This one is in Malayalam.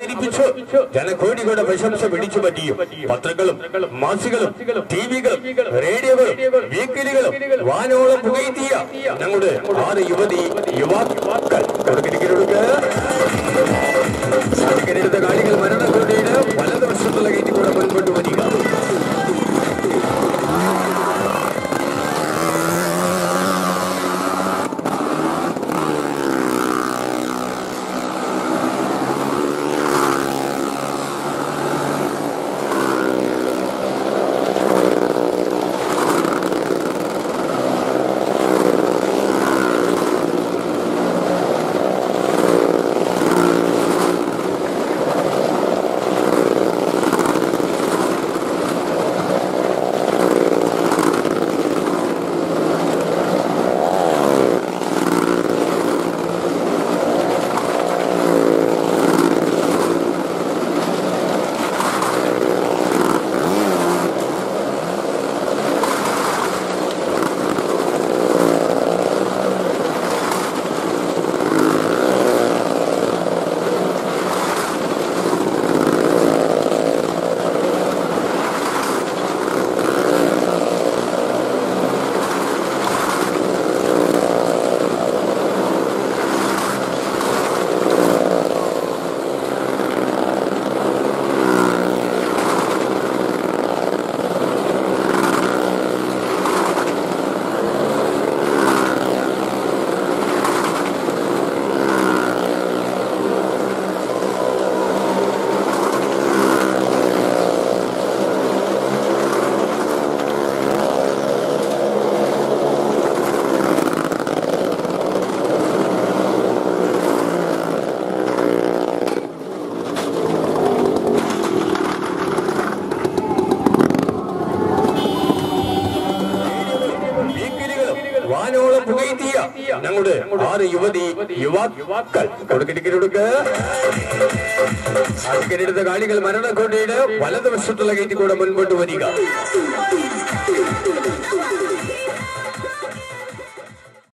അവതരിപ്പിച്ചു ജനകോടികളുടെ പ്രശംസ പിടിച്ചു പറ്റിയും പത്രങ്ങളും മാസികളും ടിവികളും റേഡിയോകളും വീക്കിലികളും വാനോളം പുകയത്തിയ ഞങ്ങളുടെ ആറ് യുവതി യുവാക്കൾ കൊടുക്കിരിക്കലൊടുക്ക് സർക്കാരെടുത്ത കാണികൾ മരണക്കൊണ്ടീട് വലതുവശത്തുള്ള ഗേറ്റിൽ കൂടെ മുൻപോട്ട് വരിക വീക്കിലികളും വാനോളം പുകയത്തിയ ഞങ്ങളുടെ ആറ് യുവതി യുവാക്കൾ കൊടുക്കിരിക്കലൊടുക്ക് സർക്കാരെടുത്ത കാണികൾ മരണക്കൊണ്ടീട് വലതുവശത്തുള്ള ഗേറ്റിൽ കൂടെ മുൻപോട്ട് വരിക